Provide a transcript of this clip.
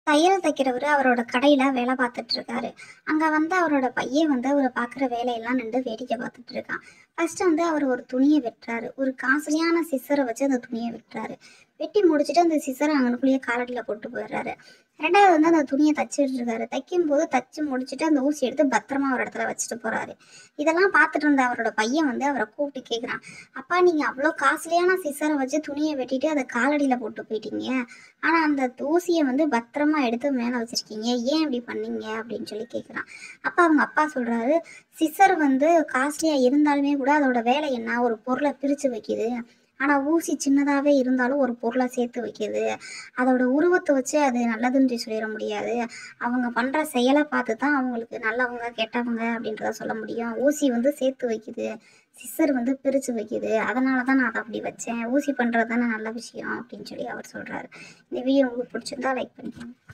தையல் தைக்கிறவர் அவரோட கடையில் வேலை பார்த்துட்டு இருக்காரு அங்கே வந்து அவரோட பையன் வந்து அவரை பார்க்குற வேலையெல்லாம் நின்று வேடிக்கை பார்த்துட்டு இருக்கான் ஃபர்ஸ்ட் வந்து அவர் ஒரு துணியை வெட்டுறாரு ஒரு காஸ்ட்லியான சிசரை வச்சு அந்த துணியை வெட்டுறாரு வெட்டி முடிச்சுட்டு அந்த சிசரை அங்கனுக்குள்ளேயே காலடியில் போட்டு போயிடுறாரு ரெண்டாவது வந்து அந்த துணியை தச்சுட்டு இருக்காரு தைக்கும் போது தச்சு முடிச்சுட்டு அந்த ஊசி எடுத்து பத்திரமா ஒரு இடத்துல வச்சுட்டு போறாரு இதெல்லாம் பார்த்துட்டு இருந்த அவரோட பையன் வந்து அவரை கூப்பிட்டு கேட்குறான் அப்பா நீங்க அவ்வளோ காஸ்ட்லியான சிசரை வச்சு துணியை வெட்டிட்டு அதை காலடியில் போட்டு போயிட்டீங்க ஆனா அந்த ஊசியை வந்து பத்திரமா எடுத்து மேலே வச்சிருக்கீங்க ஏன் இப்படி பண்ணீங்க அப்படின்னு சொல்லி கேட்குறான் அப்பா அவங்க அப்பா சொல்றாரு சிசர் வந்து காஸ்ட்லியா இருந்தாலுமே கூட அதோட வேலை என்ன ஒரு பொருளை பிரிச்சு வைக்குது ஆனா ஊசி சின்னதாவே இருந்தாலும் ஒரு பொருளை சேர்த்து வைக்குது அதோட உருவத்தை வச்சு அது நல்லதுன்னு சொல்லிட முடியாது அவங்க பண்ற செயலை பார்த்து தான் அவங்களுக்கு நல்லவங்க கெட்டவங்க அப்படின்றத சொல்ல முடியும் ஊசி வந்து சேர்த்து வைக்குது சிசர் வந்து பிரித்து வைக்குது அதனால தான் நான் அதை அப்படி வச்சேன் ஊசி பண்ணுறது தானே நல்ல விஷயம் அப்படின்னு சொல்லி அவர் சொல்கிறாரு இந்த வீடியோ உங்களுக்கு பிடிச்சிருந்தா லைக் பண்ணிக்கோங்க